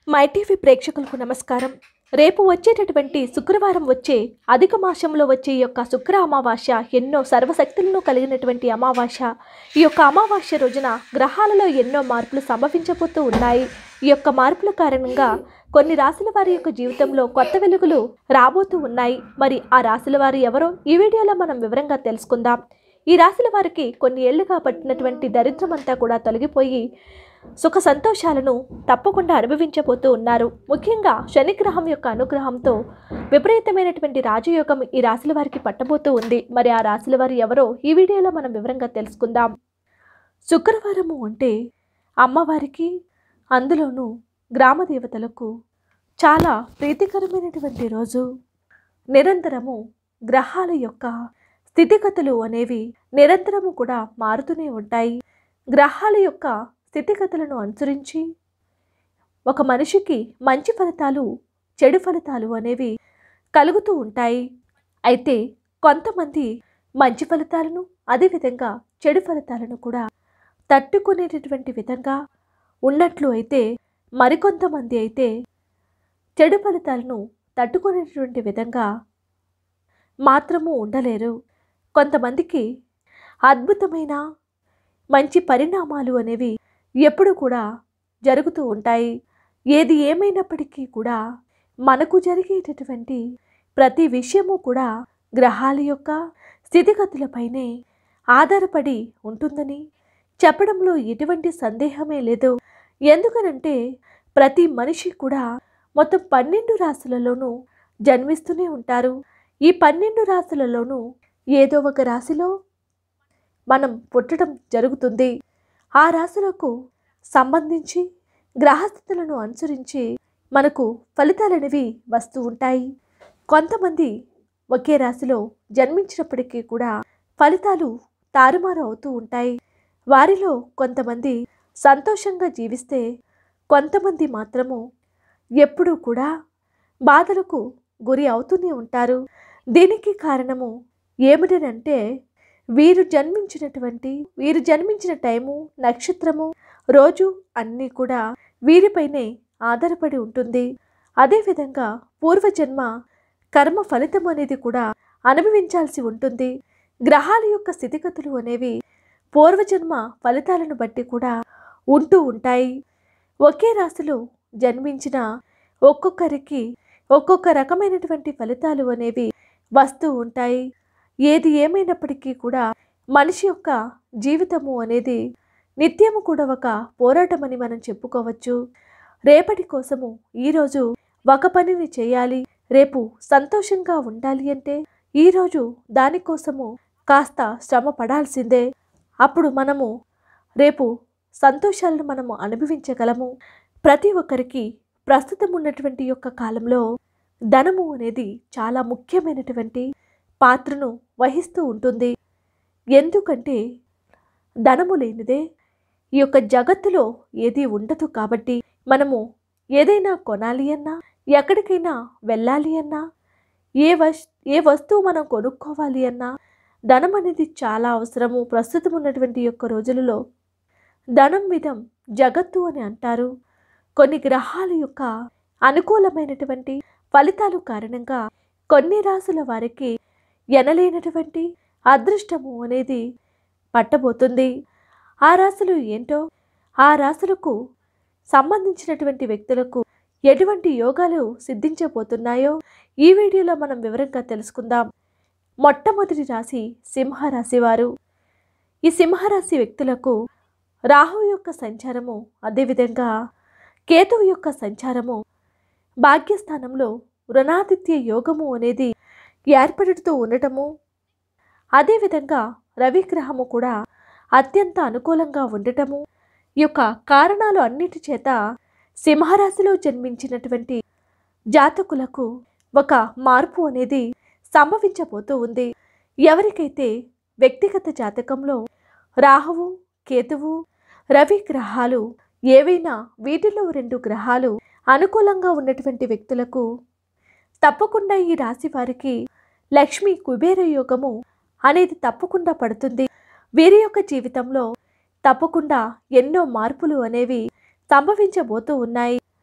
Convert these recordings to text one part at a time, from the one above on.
my TV ప్రేక్షకులకు నమస్కారం రేపు వచ్చేటటువంటి శుక్రవారం వచ్చే అధిక మాసంలో వచ్చే ఈ యొక్క శుక్ర అమావాస్య ఎన్నో సర్వశక్తులను కలిగినటువంటి అమావాస్య ఈ యొక్క అమావాస్య రోజున గ్రహాలలో ఎన్నో మార్పులు సంభవించబోతూ ఉన్నాయి ఈ యొక్క మార్పుల కారణంగా కొన్ని రాశుల వారి యొక్క జీవితంలో కొత్త వెలుగులు రాబోతూ ఉన్నాయి మరి ఆ రాశుల వారు ఎవరో ఈ వీడియోలో మనం వివరంగా తెలుసుకుందాం ఈ రాశుల వారికి కొన్ని ఏళ్లుగా పట్టినటువంటి దరిద్రం అంతా కూడా తొలగిపోయి సుఖ సంతోషాలను తప్పకుండా అనుభవించబోతూ ఉన్నారు ముఖ్యంగా శనిగ్రహం యొక్క అనుగ్రహంతో విపరీతమైనటువంటి రాజయోగం ఈ రాశుల వారికి పట్టబోతూ ఉంది మరి ఆ రాశుల వారు ఎవరో ఈ వీడియోలో మనం వివరంగా తెలుసుకుందాం శుక్రవారము అంటే అమ్మవారికి అందులోనూ గ్రామ దేవతలకు చాలా ప్రీతికరమైనటువంటి రోజు నిరంతరము గ్రహాల యొక్క స్థితిగతులు అనేవి నిరంతరము కూడా మారుతూనే ఉంటాయి గ్రహాల యొక్క స్థితిగతులను అనుసరించి ఒక మనిషికి మంచి ఫలితాలు చెడు ఫలితాలు అనేవి కలుగుతూ ఉంటాయి అయితే కొంతమంది మంచి ఫలితాలను అదేవిధంగా చెడు ఫలితాలను కూడా తట్టుకునేటటువంటి విధంగా ఉన్నట్లు అయితే మరికొంతమంది అయితే చెడు ఫలితాలను తట్టుకునేటటువంటి విధంగా మాత్రము ఉండలేరు కొంతమందికి అద్భుతమైన మంచి పరిణామాలు అనేవి ఎప్పుడు కూడా జరుగుతూ ఉంటాయి ఏది ఏమైనప్పటికీ కూడా మనకు జరిగేటటువంటి ప్రతి విషయము కూడా గ్రహాల యొక్క స్థితిగతులపైనే ఆధారపడి ఉంటుందని చెప్పడంలో ఎటువంటి సందేహమే లేదు ఎందుకనంటే ప్రతి మనిషి కూడా మొత్తం పన్నెండు రాశులలోనూ జన్మిస్తూనే ఉంటారు ఈ పన్నెండు రాశులలోనూ ఏదో ఒక రాశిలో మనం పుట్టడం జరుగుతుంది ఆ రాశులకు సంబంధించి గ్రహస్థితులను అనుసరించి మనకు ఫలితాలనేవి వస్తూ ఉంటాయి కొంతమంది ఒకే రాశిలో జన్మించినప్పటికీ కూడా ఫలితాలు తారుమారు అవుతూ ఉంటాయి వారిలో కొంతమంది సంతోషంగా జీవిస్తే కొంతమంది మాత్రము ఎప్పుడూ కూడా బాధలకు గురి అవుతూనే ఉంటారు దీనికి కారణము ఏమిటనంటే వీరు జన్మించినటువంటి వీరు జన్మించిన టైము నక్షత్రము రోజు అన్నీ కూడా వీరిపైనే ఆధారపడి ఉంటుంది అదేవిధంగా పూర్వజన్మ కర్మ ఫలితం అనేది కూడా అనుభవించాల్సి ఉంటుంది గ్రహాల యొక్క స్థితిగతులు అనేవి పూర్వజన్మ ఫలితాలను బట్టి కూడా ఉంటూ ఉంటాయి ఒకే రాశిలో జన్మించిన ఒక్కొక్కరికి ఒక్కొక్క రకమైనటువంటి ఫలితాలు అనేవి వస్తూ ఉంటాయి ఏది ఏమైనప్పటికీ కూడా మనిషి యొక్క జీవితము అనేది నిత్యము కూడా ఒక పోరాటమని మనం చెప్పుకోవచ్చు రేపటి కోసము ఈరోజు ఒక పనిని చేయాలి రేపు సంతోషంగా ఉండాలి అంటే ఈరోజు దానికోసము కాస్త శ్రమ పడాల్సిందే అప్పుడు మనము రేపు సంతోషాలను మనము అనుభవించగలము ప్రతి ఒక్కరికి ప్రస్తుతం ఉన్నటువంటి యొక్క కాలంలో ధనము అనేది చాలా ముఖ్యమైనటువంటి పాత్రను వహిస్తూ ఉంటుంది ఎందుకంటే ధనము లేనిదే ఈ యొక్క జగత్తులో ఏది ఉండదు కాబట్టి మనము ఏదైనా కొనాలి అన్నా ఎక్కడికైనా వెళ్ళాలి అన్నా ఏ వస్ ఏ వస్తువు మనం కొనుక్కోవాలి అన్నా ధనం అనేది చాలా అవసరము ప్రస్తుతం ఉన్నటువంటి యొక్క రోజులలో ధనం విధం జగత్తు అని అంటారు కొన్ని గ్రహాల యొక్క అనుకూలమైనటువంటి ఫలితాలు కారణంగా కొన్ని రాసుల వారికి ఎనలేనటువంటి అదృష్టము అనేది పట్టబోతుంది ఆ రాశులు ఏంటో ఆ రాశులకు సంబంధించినటువంటి వ్యక్తులకు ఎటువంటి యోగాలు సిద్ధించబోతున్నాయో ఈ వీడియోలో మనం వివరంగా తెలుసుకుందాం మొట్టమొదటి రాశి సింహరాశి వారు ఈ సింహరాశి వ్యక్తులకు రాహు యొక్క సంచారము అదేవిధంగా కేతువు యొక్క సంచారము భాగ్యస్థానంలో రుణాదిత్య యోగము అనేది ఏర్పడుతూ ఉండటము అదేవిధంగా రవిగ్రహము కూడా అత్యంత అనుకూలంగా ఉండటము ఈ యొక్క కారణాలు అన్నిటి చేత సింహరాశిలో జన్మించినటువంటి జాతకులకు ఒక మార్పు అనేది సంభవించబోతూ ఉంది ఎవరికైతే వ్యక్తిగత జాతకంలో రాహువు కేతువు రవి గ్రహాలు ఏవైనా వీటిలో రెండు గ్రహాలు అనుకూలంగా ఉన్నటువంటి వ్యక్తులకు తప్పకుండా ఈ రాశి వారికి లక్ష్మి కుబేర యోగము అనేది తప్పకుండా పడుతుంది వీరి యొక్క జీవితంలో తప్పకుండా ఎన్నో మార్పులు అనేవి సంభవించబోతూ ఉన్నాయి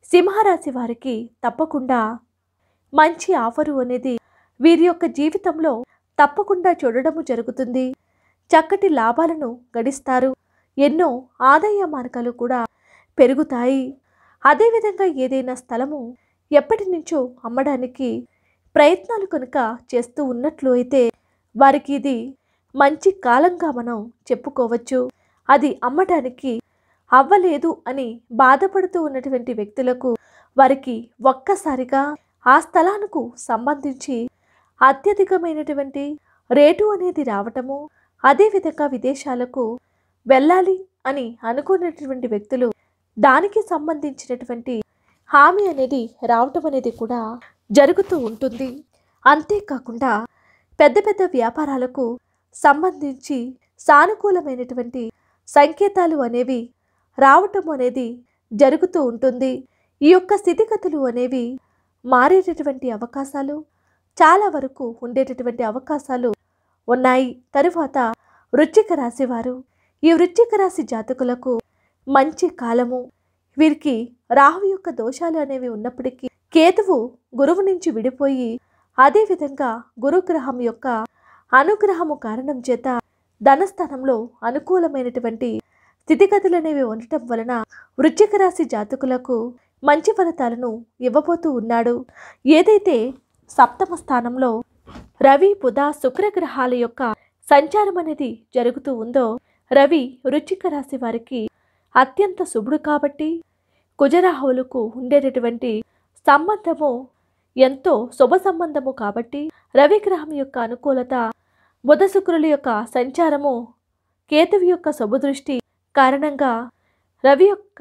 సింహరాశి వారికి తప్పకుండా మంచి ఆఫరు అనేది వీరి యొక్క జీవితంలో తప్పకుండా చూడడము జరుగుతుంది చక్కటి లాభాలను గడిస్తారు ఎన్నో ఆదాయ మార్గాలు కూడా పెరుగుతాయి అదేవిధంగా ఏదైనా స్థలము ఎప్పటి నుంచో అమ్మడానికి ప్రయత్నాలు కనుక చేస్తూ ఉన్నట్లు అయితే వారికి ఇది మంచి కాలంగా మనం చెప్పుకోవచ్చు అది అమ్మడానికి అవ్వలేదు అని బాధపడుతూ ఉన్నటువంటి వ్యక్తులకు వారికి ఒక్కసారిగా ఆ స్థలానికి సంబంధించి అత్యధికమైనటువంటి రేటు అనేది రావటము అదేవిధంగా విదేశాలకు వెళ్ళాలి అని అనుకున్నటువంటి వ్యక్తులు దానికి సంబంధించినటువంటి హామీ అనేది రావటం అనేది కూడా జరుగుతూ ఉంటుంది అంతేకాకుండా పెద్ద పెద్ద వ్యాపారాలకు సంబంధించి సానుకూలమైనటువంటి సంకేతాలు అనేవి రావటం అనేది జరుగుతూ ఉంటుంది ఈ యొక్క స్థితిగతులు అనేవి మారేటటువంటి అవకాశాలు చాలా వరకు ఉండేటటువంటి అవకాశాలు ఉన్నాయి తరువాత వృశ్చిక రాశి వారు ఈ వృశ్చిక రాశి జాతకులకు మంచి కాలము వీరికి రాహు యొక్క దోషాలు అనేవి ఉన్నప్పటికీ కేతువు గురువు నుంచి విడిపోయి అదేవిధంగా గురుగ్రహం యొక్క అనుగ్రహము కారణం చేత ధనస్థానంలో అనుకూలమైనటువంటి స్థితిగతులు అనేవి ఉండటం వలన వృశ్చిక రాశి జాతకులకు మంచి ఫలితాలను ఇవ్వబోతూ ఉన్నాడు ఏదైతే సప్తమ స్థానంలో రవి బుధ శుక్ర గ్రహాల యొక్క సంచారం అనేది జరుగుతూ ఉందో రవి వృశ్చిక రాశి వారికి అత్యంత శుభుడు కాబట్టి కుజరాహువులకు ఉండేటటువంటి సంబంధము ఎంతో శుభ సంబంధము కాబట్టి రవి గ్రహం యొక్క అనుకూలత బుధ శుక్రుల యొక్క సంచారము కేతువు యొక్క శుభదృష్టి కారణంగా రవి యొక్క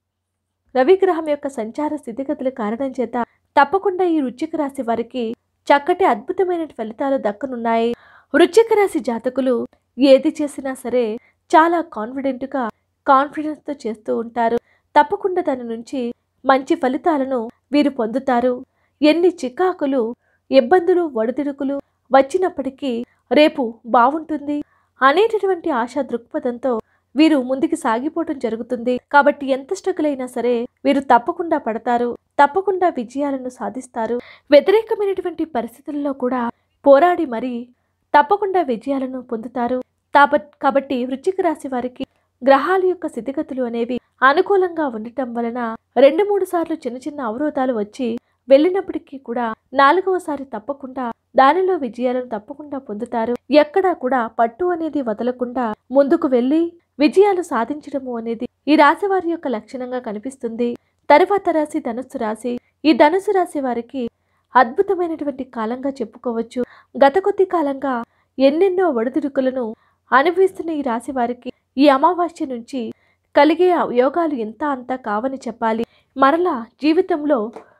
రవి గ్రహం యొక్క సంచార స్థితిగతుల కారణం చేత తప్పకుండా ఈ వృశ్చిక రాశి వారికి చక్కటి అద్భుతమైన ఫలితాలు దక్కనున్నాయి వృశ్చిక రాశి జాతకులు ఏది చేసినా సరే చాలా కాన్ఫిడెంట్గా కాన్ఫిడెన్స్తో చేస్తూ ఉంటారు తప్పకుండా దాని నుంచి మంచి ఫలితాలను వీరు పొందుతారు ఎన్ని చికాకులు ఇబ్బందులు ఒడిదుడుకులు వచ్చినప్పటికీ రేపు బాగుంటుంది అనేటటువంటి ఆశా దృక్పథంతో వీరు ముందుకు సాగిపోవటం జరుగుతుంది కాబట్టి ఎంత స్ట్రగుల్ అయినా సరే వీరు తప్పకుండా పడతారు తప్పకుండా విజయాలను సాధిస్తారు వ్యతిరేకమైనటువంటి పరిస్థితుల్లో కూడా పోరాడి మరీ తప్పకుండా విజయాలను పొందుతారు తాప- కాబట్టి వృశ్చిక రాశి వారికి గ్రహాల యొక్క స్థితిగతులు అనేవి అనుకూలంగా ఉండటం వలన రెండు మూడు సార్లు చిన్న చిన్న అవరోధాలు వచ్చి వెళ్ళినప్పటికీ కూడా నాలుగవసారి తప్పకుండా దానిలో విజయాలను తప్పకుండా పొందుతారు ఎక్కడా కూడా పట్టు అనేది వదలకుండా ముందుకు వెళ్ళి విజయాలు సాధించడము అనేది ఈ రాశి వారి యొక్క లక్షణంగా కనిపిస్తుంది తరువాత రాశి ధనుస్సు రాశి ఈ ధనుసు రాశి వారికి అద్భుతమైనటువంటి కాలంగా చెప్పుకోవచ్చు గత కొద్ది కాలంగా ఎన్నెన్నో ఒడిదుడుకులను అనుభవిస్తున్న ఈ రాశి వారికి ఈ అమావాస్య నుంచి కలిగే యోగాలు ఎంత అంతా కావని చెప్పాలి మరలా జీవితంలో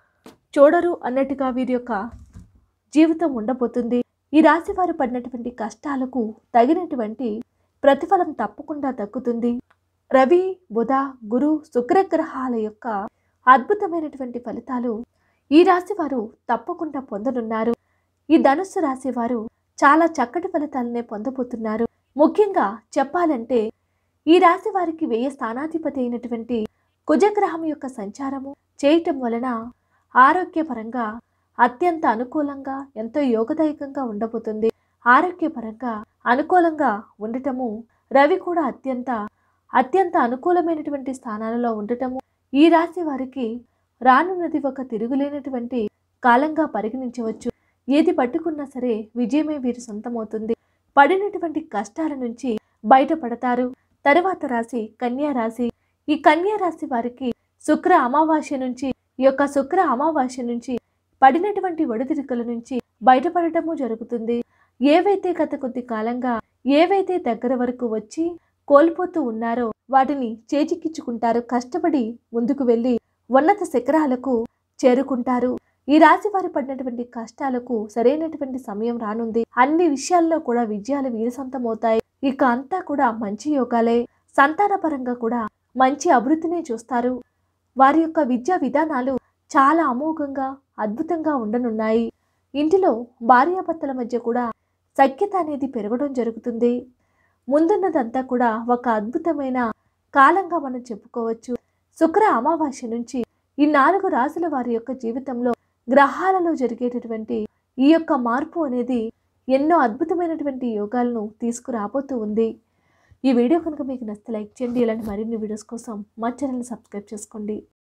చూడరు అన్నట్టుగా వీరి యొక్క జీవితం ఉండబోతుంది ఈ రాశి వారు పడినటువంటి కష్టాలకు తగినటువంటి ప్రతిఫలం తప్పకుండా దక్కుతుంది రవి బుధ గురు శుక్రగ్రహాల యొక్క అద్భుతమైనటువంటి ఫలితాలు ఈ రాశి వారు తప్పకుండా పొందనున్నారు ఈ ధనుస్సు రాశి వారు చాలా చక్కటి ఫలితాలనే పొందబోతున్నారు ముఖ్యంగా చెప్పాలంటే ఈ రాశి వారికి వ్యయ స్థానాధిపతి అయినటువంటి కుజగ్రహం యొక్క సంచారము చేయటం వలన ఆరోగ్యపరంగా అత్యంత అనుకూలంగా ఎంతో యోగదాయకంగా ఉండబోతుంది ఆరోగ్యపరంగా అనుకూలంగా ఉండటము రవి కూడా అత్యంత అత్యంత అనుకూలమైనటువంటి స్థానాలలో ఉండటము ఈ రాశి వారికి రానున్నది ఒక తిరుగులేనటువంటి కాలంగా పరిగణించవచ్చు ఏది పట్టుకున్నా సరే విజయమే వీరి సొంతమవుతుంది పడినటువంటి కష్టాల నుంచి బయటపడతారు తరువాత రాశి కన్యా రాశి ఈ కన్యా రాశి వారికి శుక్ర అమావాస్య నుంచి ఈ యొక్క శుక్ర అమావాస్య నుంచి పడినటువంటి ఒడిదుడుకుల నుంచి బయటపడటము జరుగుతుంది ఏవైతే గత కొద్ది కాలంగా ఏవైతే దగ్గర వరకు వచ్చి కోల్పోతూ ఉన్నారో వాటిని చేజిక్కించుకుంటారు కష్టపడి ముందుకు వెళ్ళి ఉన్నత శిఖరాలకు చేరుకుంటారు ఈ రాశి వారి పడినటువంటి కష్టాలకు సరైనటువంటి సమయం రానుంది అన్ని విషయాల్లో కూడా విజయాలు వీరి సొంతమవుతాయి ఇక అంతా కూడా మంచి యోగాలే సంతానపరంగా కూడా మంచి అభివృద్ధినే చూస్తారు వారి యొక్క విద్యా విధానాలు చాలా అమోఘంగా అద్భుతంగా ఉండనున్నాయి ఇంటిలో భార్యాభర్తల మధ్య కూడా సఖ్యత అనేది పెరగడం జరుగుతుంది ముందున్నదంతా కూడా ఒక అద్భుతమైన కాలంగా మనం చెప్పుకోవచ్చు శుక్ర అమావాస్య నుంచి ఈ నాలుగు రాసుల వారి యొక్క జీవితంలో గ్రహాలలో జరిగేటటువంటి ఈ యొక్క మార్పు అనేది ఎన్నో అద్భుతమైనటువంటి యోగాలను తీసుకురాబోతూ ఉంది ఈ వీడియో కనుక మీకు నచ్చితే లైక్ చేయండి ఇలాంటి మరిన్ని వీడియోస్ కోసం మా ఛానల్ని సబ్స్క్రైబ్ చేసుకోండి